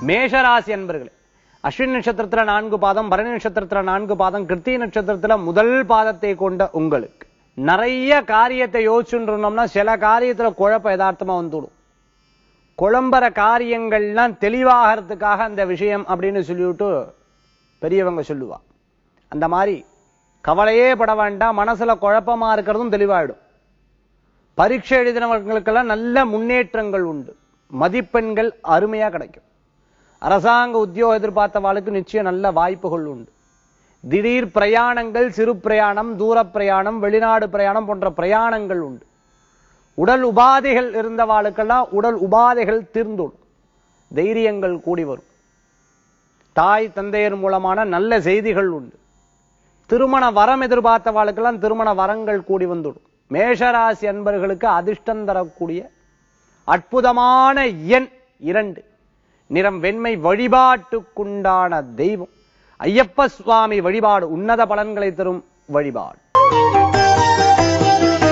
மேஷராசி அன்பர்களே அஸ்வின் நட்சத்திரத்துல நான்கு பாதம் பரணி நட்சத்திரத்துல நான்கு பாதம் கிருத்திகை நட்சத்திரத்துல முதல் பாதத்தை கொண்ட உங்களுக்கு நிறைய காரியத்தை யோசிச்சுட்டு இருந்தோம்னா சில காரியத்துல குழப்ப யதார்த்தமா வந்துடும் குழம்புற காரியங்கள்லாம் தெளிவாகிறதுக்காக அந்த விஷயம் அப்படின்னு சொல்லிவிட்டு பெரியவங்க சொல்லுவா அந்த மாதிரி கவலையே பட வேண்டாம் மனசுல குழப்பமா இருக்கிறதும் தெளிவாயிடும் பரீட்சை எழுதினவர்களுக்கெல்லாம் நல்ல முன்னேற்றங்கள் உண்டு மதிப்பெண்கள் அருமையா கிடைக்கும் அரசாங்க உத்தியோகம் எதிர்பார்த்தவாளுக்கு நிச்சயம் நல்ல வாய்ப்புகள் உண்டு திடீர் பிரயாணங்கள் சிறு பிரயாணம் தூர பிரயாணம் வெளிநாடு பிரயாணம் போன்ற பிரயாணங்கள் உண்டு உடல் உபாதைகள் இருந்தவாளுக்கெல்லாம் உடல் உபாதைகள் தீர்ந்துடும் தைரியங்கள் கூடி வரும் தாய் தந்தையர் மூலமான நல்ல செய்திகள் உண்டு திருமண வரம் எதிர்பார்த்தவாளுக்கெல்லாம் திருமண வரங்கள் கூடி வந்துடும் மேஷராசி அன்பர்களுக்கு அதிர்ஷ்டம் தரக்கூடிய அற்புதமான எண் இரண்டு நிறம் வெண்மை வழிபாட்டுக்குண்டான தெய்வம் ஐயப்ப சுவாமி வழிபாடு உன்னத பலன்களை தரும் வழிபாடு